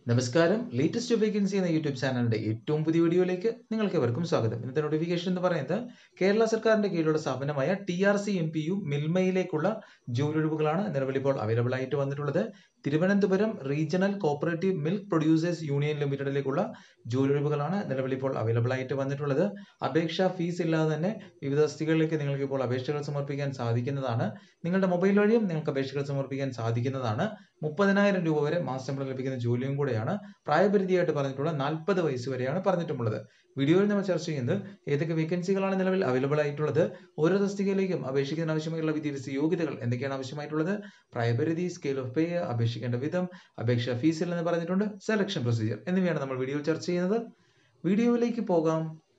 നമസ്കാരം latest vacancy എന്ന YouTube ചാനലിന്റെ ഏറ്റവും പുതിയ വീഡിയോയിലേക്ക് നിങ്ങൾക്ക് എവർക്കും സ്വാഗതം ഇന്നത്തെ നോട്ടിഫിക്കേഷൻ എന്ന് പറയുന്നത് കേരള സർക്കാരിന്റെ കീഴിലുള്ള സ്ഥാപനമായ T R C M P U മിൽമയിലേക്കുള്ള ജോലിയൊഴിവുകളാണ് നിലവിൽ ഇപ്പോൾ അവൈലബിൾ ആയിട്ട് വന്നിട്ടുള്ളത് Thiruvananthapuram regional cooperative milk producers union ലിമിറ്റഡിലേക്കുള്ള ജോലിയൊഴിവുകളാണ് നിലവിൽ ഇപ്പോൾ അവൈലബിൾ ആയിട്ട് വന്നിട്ടുള്ളത് അപേക്ഷാ ഫീസ് ഇല്ലാതെ തന്നെ വിവിധ തസ്തികകളിലേക്ക് നിങ്ങൾക്ക് ഇപ്പോൾ അപേക്ഷകൾ സമർപ്പിക്കാൻ സാധിക്കുന്നതാണ് നിങ്ങളുടെ മൊബൈൽ വഴിയും നിങ്ങൾക്ക് അപേക്ഷകൾ സമർപ്പിക്കാൻ സാധിക്കുന്നതാണ് മുപ്പതിനായിരം രൂപ വരെ മാസശമ്പളം ലഭിക്കുന്ന ജോലിയും കൂടെയാണ് പ്രായപരിധിയായിട്ട് പറഞ്ഞിട്ടുള്ള നാൽപ്പത് വയസ്സ് വരെയാണ് പറഞ്ഞിട്ടുള്ളത് വീഡിയോയിൽ നമ്മൾ ചർച്ച ചെയ്യുന്നത് ഏതൊക്കെ വേക്കൻസികളാണ് നിലവിൽ അവൈലബിൾ ആയിട്ടുള്ളത് ഓരോ തസ്തികയിലേക്കും അപേക്ഷിക്കാൻ ആവശ്യമായുള്ള വിദ്യാഭ്യാസ യോഗ്യതകൾ എന്തൊക്കെയാണ് ആവശ്യമായിട്ടുള്ളത് പ്രായപരിധി സ്കെയിൽ ഓഫ് പേ അപേക്ഷിക്കേണ്ട വിധം അപേക്ഷ ഫീസ് എന്ന് പറഞ്ഞിട്ടുണ്ട് സെലക്ഷൻ പ്രൊസീജിയർ എന്നിവയാണ് നമ്മൾ വീഡിയോയിൽ ചർച്ച ചെയ്യുന്നത് വീഡിയോയിലേക്ക് പോകാം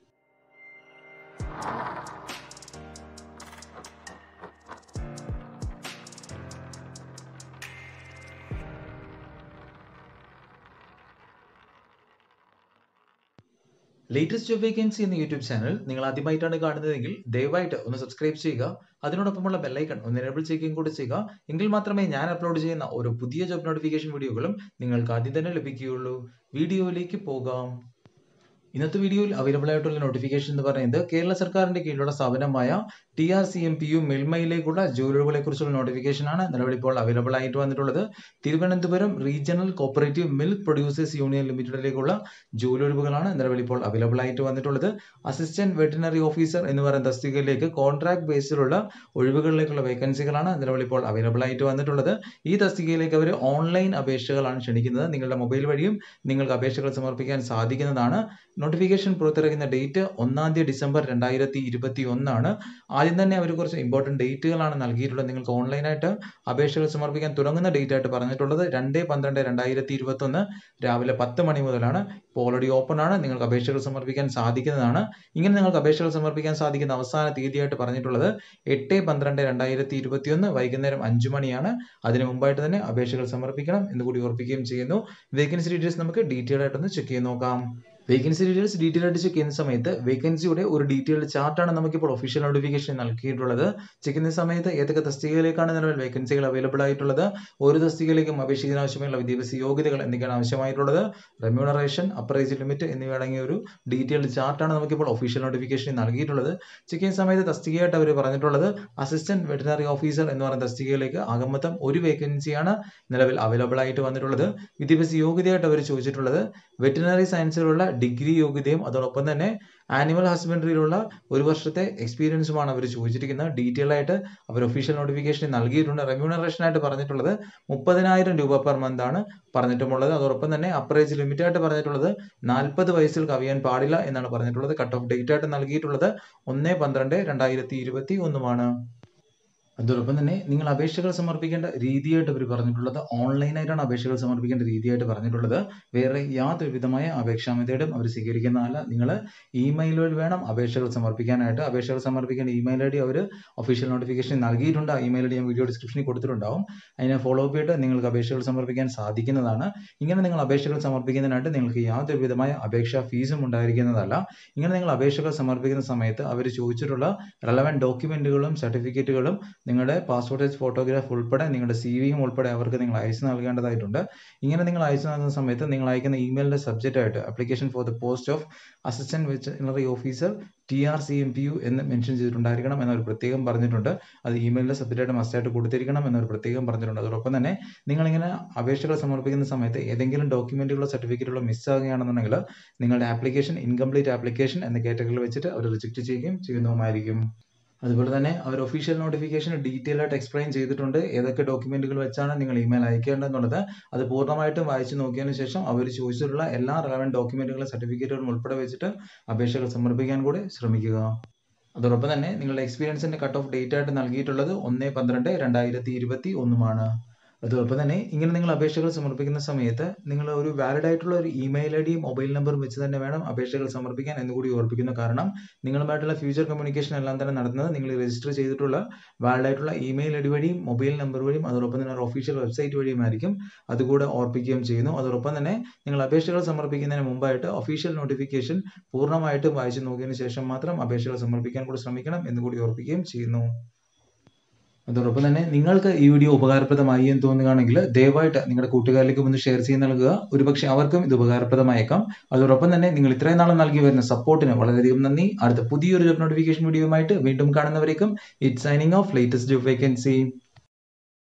ലേറ്റസ്റ്റ് ജോബ് വേക്കൻസി എന്ന യൂട്യൂബ് ചാനൽ നിങ്ങൾ ആദ്യമായിട്ടാണ് കാണുന്നതെങ്കിൽ ദയവായിട്ട് ഒന്ന് സബ്സ്ക്രൈബ് ചെയ്യുക അതിനോടൊപ്പമുള്ള ബെല്ലൈക്കൺ ഒന്ന് എനേബിൾ ചെയ്യുകയും കൂടി ചെയ്യുക എങ്കിൽ മാത്രമേ ഞാൻ അപ്ലോഡ് ചെയ്യുന്ന ഓരോ പുതിയ ജോബ് നോട്ടിഫിക്കേഷൻ വീഡിയോകളും നിങ്ങൾക്ക് ആദ്യം തന്നെ ലഭിക്കുകയുള്ളൂ വീഡിയോയിലേക്ക് പോകാം ഇന്നത്തെ വീഡിയോയിൽ അവൈലബിൾ ആയിട്ടുള്ള നോട്ടിഫിക്കേഷൻ എന്ന് പറയുന്നത് കേരള സർക്കാരിന്റെ കീഴിലുള്ള സ്ഥാപനമായ T R C M P U മെൽമയിലേക്കുള്ള ജോലികളെ കുറിച്ചുള്ള നോട്ടിഫിക്കേഷൻ ആണ് നിലവിൽ ഇപ്പോൾ അവൈലബിൾ ആയിട്ട് വന്നിട്ടുള്ളത് Thiruvananthapuram regional cooperative milk producers union ലിമിറ്റഡിലേക്കുള്ള ജോലിയൊഴിവുകളാണ് നിലവിൽ ഇപ്പോൾ അവൈലബിൾ ആയിട്ട് വന്നിട്ടുള്ളത് അസിസ്റ്റന്റ് വെറ്റിനറി ഓഫീസർ എന്ന് പറയുന്ന തസ്തികയിലേക്ക് കോൺട്രാക്ട് ബേസിലുള്ള ഒഴിവുകളിലേക്കുള്ള വേക്കൻസികളാണ് നിലവിൽ ഇപ്പോൾ അവൈലബിൾ ആയിട്ട് വന്നിട്ടുള്ളത് ഈ തസ്തികയിലേക്ക് അവർ ഓൺലൈൻ അപേക്ഷകളാണ് ക്ഷണിക്കുന്നത് നിങ്ങളുടെ മൊബൈൽ വഴിയും നിങ്ങൾക്ക് അപേക്ഷകൾ സമർപ്പിക്കാൻ സാധിക്കുന്നതാണ് നോട്ടിഫിക്കേഷൻ പുറത്തിറക്കുന്ന ഡേറ്റ് ഒന്നാം തീയതി ഡിസംബർ രണ്ടായിരത്തി ഇരുപത്തി ഒന്നാണ് ആദ്യം തന്നെ അവർ കുറച്ച് ഇമ്പോർട്ടൻറ്റ് ഡേറ്റുകളാണ് നൽകിയിട്ടുള്ളത് നിങ്ങൾക്ക് ഓൺലൈനായിട്ട് അപേക്ഷകൾ സമർപ്പിക്കാൻ തുടങ്ങുന്ന ഡേറ്റ് ആയിട്ട് പറഞ്ഞിട്ടുള്ളത് രണ്ട് പന്ത്രണ്ട് രണ്ടായിരത്തി ഇരുപത്തി ഒന്ന് രാവിലെ പത്ത് മണി മുതലാണ് ഇപ്പോൾ ഓൾറെഡി ഓപ്പൺ ആണ് നിങ്ങൾക്ക് അപേക്ഷകൾ സമർപ്പിക്കാൻ സാധിക്കുന്നതാണ് ഇങ്ങനെ നിങ്ങൾക്ക് അപേക്ഷകൾ സമർപ്പിക്കാൻ സാധിക്കുന്ന അവസാന തീയതിയായിട്ട് പറഞ്ഞിട്ടുള്ളത് എട്ട് പന്ത്രണ്ട് രണ്ടായിരത്തി ഇരുപത്തി ഒന്ന് വൈകുന്നേരം അഞ്ചു മണിയാണ് അതിന് മുമ്പായിട്ട് തന്നെ അപേക്ഷകൾ സമർപ്പിക്കണം എന്ന് കൂടി ഓർപ്പിക്കുകയും ചെയ്യുന്നു വേക്കൻസി ഡീറ്റെയിൽസ് നമുക്ക് ഡീറ്റെയിൽ ആയിട്ടൊന്ന് ചെക്ക് ചെയ്ത് നോക്കാം വേക്കൻസി ഡീറ്റെയിൽസ് ഡീറ്റെയിൽ ആയിട്ട് ചെക്ക് ചെയ്യുന്ന സമയത്ത് വേക്കൻസിയുടെ ഒരു ഡീറ്റെയിൽഡ് ചാർട്ടാണ് നമുക്കിപ്പോൾ ഒഫീഷ്യൽ നോട്ടിഫിക്കേഷൻ നൽകിയിട്ടുള്ളത് ചെക്ക് ചെയ്യുന്ന സമയത്ത് ഏതൊക്കെ തസ്തികയിലേക്കാണ് നിലവിൽ വേക്കൻസികൾ അവൈലബിൾ ആയിട്ടുള്ളത് ഓരോ തസ്തികയിലേക്കും അപേക്ഷിക്കാൻ ആവശ്യമായുള്ള വിദ്യാഭ്യാസ യോഗ്യതകൾ എന്തൊക്കെയാണ് ആവശ്യമായിട്ടുള്ളത് റെമ്യൂണറേഷൻ അപ്രൈസ് ലിമിറ്റ് എന്നിവ അടങ്ങിയ ഒരു ഡീറ്റെയിൽഡ് ചാർട്ടാണ് നമുക്കിപ്പോൾ ഒഫീഷ്യൽ നോട്ടിഫിക്കേഷൻ നൽകിയിട്ടുള്ളത് ചെക്ക് ചെയ്യുന്ന സമയത്ത് തസ്തികയായിട്ട് അവർ പറഞ്ഞിട്ടുള്ളത് അസിസ്റ്റന്റ് വെറ്റിനറി ഓഫീസർ എന്ന് പറയുന്ന തസ്തികയിലേക്ക് ആകമൊത്തം ഒരു വേക്കൻസിയാണ് നിലവിൽ അവൈലബിൾ ആയിട്ട് വന്നിട്ടുള്ളത് വിദ്യാഭ്യാസ യോഗ്യതയായിട്ട് അവർ ചോദിച്ചിട്ടുള്ളത് വെറ്റിനറി സയൻസിലുള്ള ഡിഗ്രി യോഗ്യതയും അതോടൊപ്പം തന്നെ ആനിമൽ ഹസ്ബൻഡറിയിലുള്ള ഒരു വർഷത്തെ എക്സ്പീരിയൻസുമാണ് അവർ ചോദിച്ചിരിക്കുന്നത് ഡീറ്റെയിൽ ആയിട്ട് അവർ ഒഫീഷ്യൽ നോട്ടിഫിക്കേഷൻ നൽകിയിട്ടുണ്ട് റെമ്യൂണറേഷൻ ആയിട്ട് പറഞ്ഞിട്ടുള്ളത് മുപ്പതിനായിരം രൂപ പെർ മന്ത് ആണ് പറഞ്ഞിട്ടുമുള്ളത് അതോടൊപ്പം തന്നെ അപ്രൈസ് ലിമിറ്റ് ആയിട്ട് പറഞ്ഞിട്ടുള്ളത് നാൽപ്പത് വയസ്സിൽ കവിയാൻ പാടില്ല എന്നാണ് പറഞ്ഞിട്ടുള്ളത് കട്ട് ഓഫ് ഡേറ്റ് ആയിട്ട് നൽകിയിട്ടുള്ളത് ഒന്ന് പന്ത്രണ്ട് രണ്ടായിരത്തി ഇരുപത്തി ഒന്നുമാണ് അതോടൊപ്പം തന്നെ നിങ്ങൾ അപേക്ഷകൾ സമർപ്പിക്കേണ്ട രീതിയായിട്ട് അവർ പറഞ്ഞിട്ടുള്ളത് ഓൺലൈനായിട്ടാണ് അപേക്ഷകൾ സമർപ്പിക്കേണ്ട രീതിയായിട്ട് പറഞ്ഞിട്ടുള്ളത് വേറെ യാതൊരു വിധമായ അപേക്ഷാ മെത്തേഡും അവർ സ്വീകരിക്കുന്നതല്ല നിങ്ങൾ ഇമെയിൽ വഴി വേണം അപേക്ഷകൾ സമർപ്പിക്കാനായിട്ട് അപേക്ഷകൾ സമർപ്പിക്കേണ്ട ഇമെയിൽ ഐ ഡി അവർ ഒഫീഷ്യൽ നോട്ടിഫിക്കേഷൻ നൽകിയിട്ടുണ്ട് ആ ഇമെയിൽ ഐ ഡി ഞാൻ വീഡിയോ ഡിസ്ക്രിപ്ഷനിൽ കൊടുത്തിട്ടുണ്ടാവും അതിനെ ഫോളോ അപ്പ് ചെയ്തിട്ട് നിങ്ങൾക്ക് അപേക്ഷകൾ സമർപ്പിക്കാൻ സാധിക്കുന്നതാണ് ഇങ്ങനെ നിങ്ങൾ അപേക്ഷകൾ സമർപ്പിക്കുന്നതിനായിട്ട് നിങ്ങൾക്ക് യാതൊരു വിധമായ അപേക്ഷാ ഫീസും ഉണ്ടായിരിക്കുന്നതല്ല ഇങ്ങനെ നിങ്ങൾ അപേക്ഷകൾ സമർപ്പിക്കുന്ന സമയത്ത് അവർ ചോദിച്ചിട്ടുള്ള റെലവൻറ്റ് ഡോക്യുമെന്റുകളും സർട്ടിഫിക്കറ്റുകളും നിങ്ങളുടെ പാസ്പോർട്ട് സൈസ് ഫോട്ടോഗ്രാഫ് ഉൾപ്പെടെ നിങ്ങളുടെ സി വിയും ഉൾപ്പെടെ അവർക്ക് നിങ്ങൾ അയച്ചു നൽകേണ്ടതായിട്ടുണ്ട് ഇങ്ങനെ നിങ്ങൾ അയച്ചു നൽകുന്ന സമയത്ത് നിങ്ങൾ അയക്കുന്ന ഇമെയിലിന്റെ സബ്ജക്റ്റ് ആയിട്ട് application for the post of assistant veterinary officer T R C M P U എന്ന് മെൻഷൻ ചെയ്തിട്ടുണ്ടായിരിക്കണം എന്നൊരു പ്രത്യേകം പറഞ്ഞിട്ടുണ്ട് അത് ഇമെയിലിന്റെ സബ്ജക്റ്റ് ആയിട്ട് മസ്റ്റായിട്ട് കൊടുത്തിരിക്കണം എന്നൊരു പ്രത്യേകം പറഞ്ഞിട്ടുണ്ട് അതോടൊപ്പം തന്നെ നിങ്ങളിങ്ങനെ അപേക്ഷകൾ സമർപ്പിക്കുന്ന സമയത്ത് ഏതെങ്കിലും ഡോക്യുമെന്റുകളോ സർട്ടിഫിക്കറ്റുകളോ മിസ്സാകുകയാണെന്നുണ്ടെങ്കിൽ നിങ്ങളുടെ ആപ്ലിക്കേഷൻ ഇൻകംപ്ലീറ്റ് ആപ്ലിക്കേഷൻ എന്ന കാറ്റഗറിയിൽ വെച്ചിട്ട് അവർ റിജക്ട് ചെയ്യുകയും ചെയ്യുന്നതുമായിരിക്കും അതുപോലെ തന്നെ അവർ ഒഫീഷ്യൽ നോട്ടിഫിക്കേഷൻ ഡീറ്റെയിൽ ആയിട്ട് എക്സ്പ്ലെയിൻ ചെയ്തിട്ടുണ്ട് ഏതൊക്കെ ഡോക്യുമെന്റുകൾ വെച്ചാണ് നിങ്ങൾ ഇമെയിൽ അയക്കേണ്ടതെന്നുള്ളത് അത് പൂർണ്ണമായിട്ടും വായിച്ചു നോക്കിയതിനു ശേഷം അവർ ചോദിച്ചിട്ടുള്ള എല്ലാ റെലവൻറ്റ് ഡോക്യുമെന്റുകളും സർട്ടിഫിക്കറ്റുകളും ഉൾപ്പെടെ വെച്ചിട്ട് അപേക്ഷകൾ സമർപ്പിക്കാൻ കൂടെ ശ്രമിക്കുക അതോടൊപ്പം തന്നെ നിങ്ങളുടെ എക്സ്പീരിയൻസിന്റെ കട്ട് ഓഫ് ഡേറ്റ് ആയിട്ട് നൽകിയിട്ടുള്ളത് ഒന്ന് പന്ത്രണ്ട് രണ്ടായിരത്തി ഇരുപത്തി ഒന്നുമാണ് അതോടൊപ്പം തന്നെ ഇങ്ങനെ നിങ്ങൾ അപേക്ഷകൾ സമർപ്പിക്കുന്ന സമയത്ത് നിങ്ങൾ ഒരു വാലിഡ് ആയിട്ടുള്ള ഒരു ഇമെയിൽ ഐ ഡിയും മൊബൈൽ നമ്പറും വെച്ച് തന്നെ വേണം അപേക്ഷകൾ സമർപ്പിക്കാൻ എന്ന് കൂടി ഓർപ്പിക്കുന്നു കാരണം നിങ്ങളുമായിട്ടുള്ള ഫ്യൂച്ചർ കമ്മ്യൂണിക്കേഷൻ എല്ലാം തന്നെ നടത്തുന്നത് നിങ്ങൾ രജിസ്റ്റർ ചെയ്തിട്ടുള്ള വാലിഡ് ആയിട്ടുള്ള ഇമെയിൽ ഐ ഡി വഴിയും മൊബൈൽ നമ്പർ വഴിയും അതോടൊപ്പം തന്നെ ഒഫീഷ്യൽ വെബ്സൈറ്റ് വഴിയുമായിരിക്കും അതുകൂടെ ഓർപ്പിക്കുകയും ചെയ്യുന്നു അതോടൊപ്പം തന്നെ നിങ്ങൾ അപേക്ഷകൾ സമർപ്പിക്കുന്നതിന് മുമ്പായിട്ട് ഒഫീഷ്യൽ നോട്ടിഫിക്കേഷൻ പൂർണ്ണമായിട്ടും വായിച്ചു നോക്കിയതിനു ശേഷം മാത്രം അപേക്ഷകൾ സമർപ്പിക്കാൻ കൂടി ശ്രമിക്കണം എന്ന് കൂടി ഓർപ്പിക്കുകയും ചെയ്യുന്നു അതോടൊപ്പം തന്നെ നിങ്ങൾക്ക് ഈ വീഡിയോ ഉപകാരപ്രദമായി എന്ന് തോന്നുകയാണെങ്കിൽ ദയവായിട്ട് നിങ്ങളുടെ കൂട്ടുകാരിലേക്ക് ഒന്ന് ഷെയർ ചെയ്ത് നൽകുക ഒരുപക്ഷെ അവർക്കും ഇത് ഉപകാരപ്രദമായേക്കാം അതോടൊപ്പം തന്നെ നിങ്ങൾ ഇത്രയും നാളും നൽകി വരുന്ന സപ്പോർട്ടിന് വളരെയധികം നന്ദി അടുത്ത പുതിയൊരു ജോബ് നോട്ടിഫിക്കേഷൻ വീഡിയോയുമായിട്ട് വീണ്ടും കാണുന്നവരേക്കും it signing off latest job vacancy